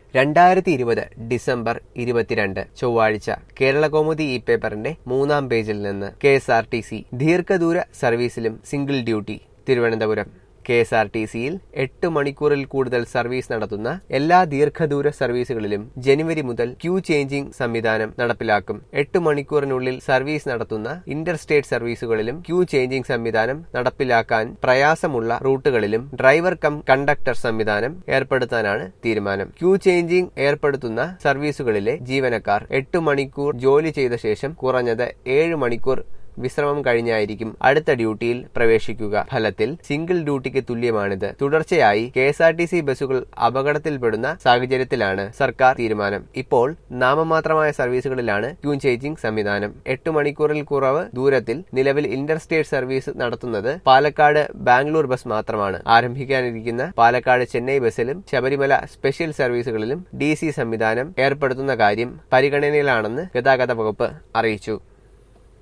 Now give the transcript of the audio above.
രണ്ടായിരത്തി ഇരുപത് ഡിസംബർ ഇരുപത്തിരണ്ട് ചൊവ്വാഴ്ച കേരളകൗമുദി ഇ പേപ്പറിന്റെ മൂന്നാം പേജിൽ നിന്ന് K S R T C ദീർഘദൂര സർവീസിലും single duty Thiruvananthapuram K S R T സിയിൽ എട്ട് മണിക്കൂറിൽ കൂടുതൽ സർവീസ് നടത്തുന്ന എല്ലാ ദീർഘദൂര സർവീസുകളിലും ജനുവരി മുതൽ ക്യൂ ചേഞ്ചിംഗ് സംവിധാനം നടപ്പിലാക്കും എട്ട് മണിക്കൂറിനുള്ളിൽ സർവീസ് നടത്തുന്ന ഇന്റർ സ്റ്റേറ്റ് സർവീസുകളിലും ക്യൂ ചേഞ്ചിംഗ് സംവിധാനം നടപ്പിലാക്കാൻ പ്രയാസമുള്ള റൂട്ടുകളിലും ഡ്രൈവർ കം കണ്ടക്ടർ സംവിധാനം ഏർപ്പെടുത്താനാണ് തീരുമാനം ക്യൂ ചേഞ്ചിംഗ് ഏർപ്പെടുത്തുന്ന സർവീസുകളിലെ ജീവനക്കാർ എട്ട് മണിക്കൂർ ജോലി ചെയ്ത ശേഷം കുറഞ്ഞത് ഏഴ് മണിക്കൂർ വിശ്രമം കഴിഞ്ഞായിരിക്കും അടുത്ത ഡ്യൂട്ടിയിൽ പ്രവേശിക്കുക ഫലത്തിൽ സിംഗിൾ ഡ്യൂട്ടിക്ക് തുല്യമാണിത് തുടർച്ചയായി K S R T C ബസ്സുകൾ അപകടത്തിൽപ്പെടുന്ന സാഹചര്യത്തിലാണ് സർക്കാർ തീരുമാനം ഇപ്പോൾ നാമമാത്രമായ സർവീസുകളിലാണ് ക്യൂ ചേഞ്ചിംഗ് സംവിധാനം എട്ട് മണിക്കൂറിൽ കുറവ് ദൂരത്തിൽ നിലവിൽ ഇന്റർ സ്റ്റേറ്റ് സർവീസ് നടത്തുന്നത് പാലക്കാട് ബാംഗ്ലൂർ ബസ് മാത്രമാണ് ആരംഭിക്കാനിരിക്കുന്ന പാലക്കാട് ചെന്നൈ ബസ്സിലും ശബരിമല സ്പെഷ്യൽ സർവീസുകളിലും ഡി സി സംവിധാനം ഏർപ്പെടുത്തുന്ന കാര്യം പരിഗണനയിലാണെന്ന് ഗതാഗത വകുപ്പ് അറിയിച്ചു